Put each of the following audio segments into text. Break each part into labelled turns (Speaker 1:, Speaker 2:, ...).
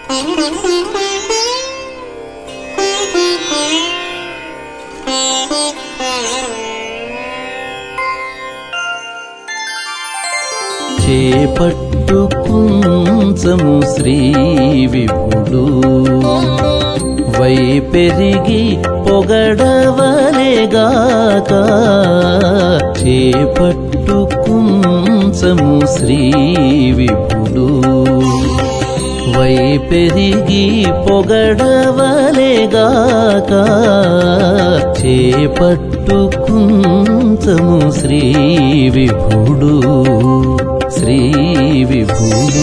Speaker 1: చేపట్టు కుంచము శ్రీ విభుడు వై పెరిగి పొగడవలేగాక చేపట్టు కుంచము శ్రీ విభుడు వై పెరిగి పొగడవలేగాక చేపట్టు కుంచము శ్రీ విభుడు శ్రీ విభుడు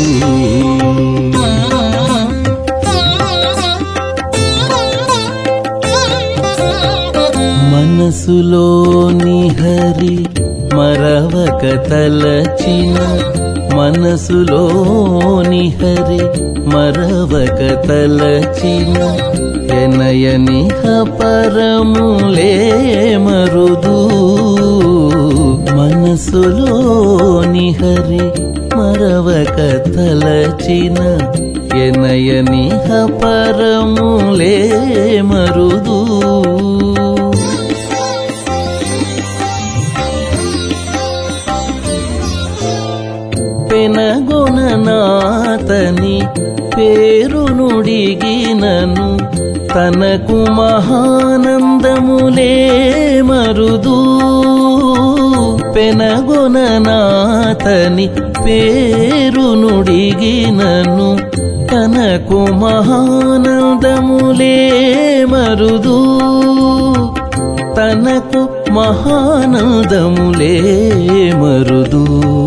Speaker 1: మనసులోని హరి మరవక తలచిన మనసులోని హరి మరవక తలచిన ఎనయనిహ పరములే మరుదు మనసులోని హరి మరవక తలచిన ఎనయనిహ పరములే మరుదు పెనగొననాతని పేరు నుడిగినను తనకు మహానందములే మరుదు పెనగొననాతని పేరు నుడిగినను తనకు మహానందములే మరుదు తనకు మహానందములే మరుదు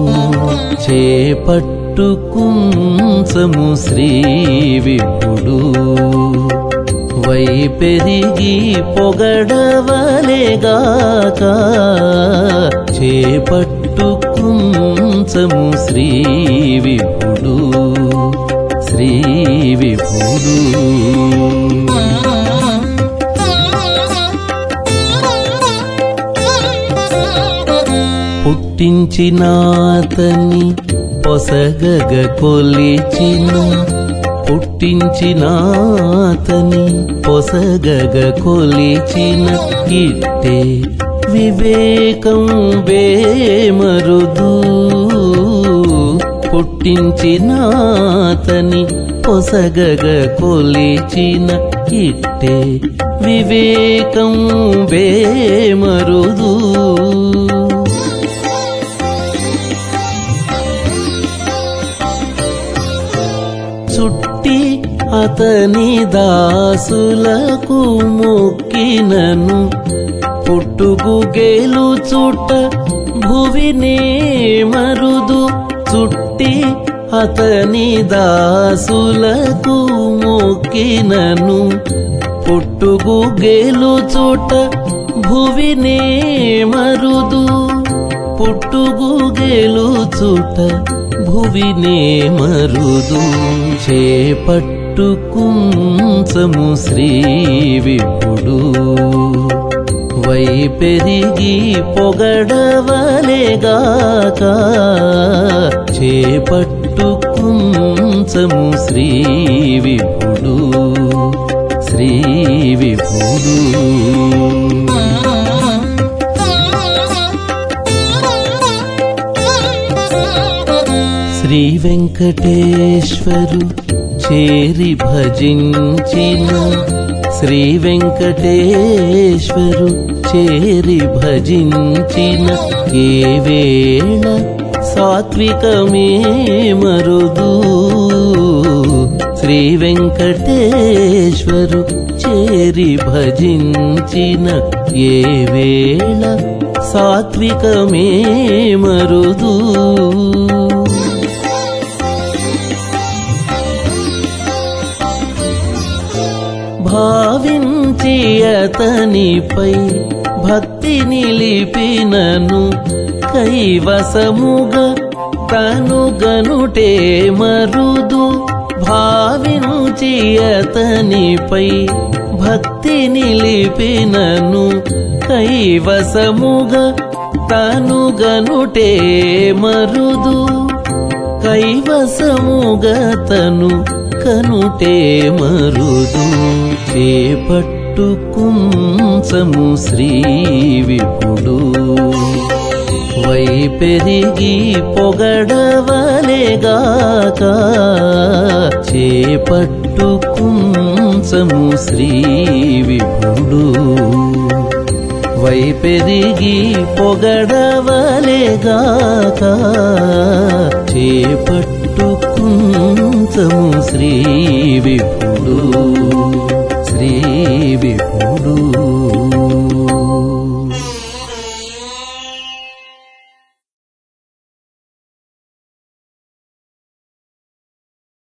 Speaker 1: చేపట్టు కుంచము శ్రీ విభుడు వై పెరిగి పొగడవలేగాక చేపట్టు కుంచము శ్రీ విభుడు శ్రీ విభుడు పుట్టించినాతని పొసగగ కొలిచిన పుట్టించినాతని పొసగగ కొలిచిన ఇట్టే వివేకం వేమరుదు పుట్టించినాతని పొసగగ కొలిచిన ఇట్టే వివేకం వేమరుదు చుట్టి అతని దాసులకు మొక్కినను పుట్టుకు గేలు చుట్ట భువినే మరుదు చుట్టి అతని దాసులకు మొక్కినను పుట్టుకు గేలు చుట్ట భువినే మరుదు పుట్టుగు గేలు చుట్ట భువినే మరుదు చేపట్టు కుంచము శ్రీ విభుడు వై పెరిగి పొగడవలేగాక చేపట్టు కుంచము శ్రీ విభుడు శ్రీ విభుడు శ్రీ వెంకటేశ్వరు చేరి భజించిన శ్రీ వెంకటేశ్వరు చేరి భజించిన ఏ వేళ సాత్వికమే మరుదు శ్రీ వెంకటేశ్వరు చేరి భజించిన ఏ వేళ సాత్వికమే మరుదు భావించి అతనిపై భక్తి నిలిపినను కైవసముగా తను గనుటే మరుదు భావించి అతనిపై భక్తి నిలిపినను కైవసముగా తను గనుటే మరుదు కైవసముగా తను కనుటే మరుదు చేపట్టు కుంచము శ్రీ విపుడు వై పెరిగి పొగడవలేగాక చేపట్టు కుంచము శ్రీ విపుడు వై పెరిగి పొగడవలేగాక చేపట్టు కుంచము శ్రీ విపుడు శ్రీ విపుడు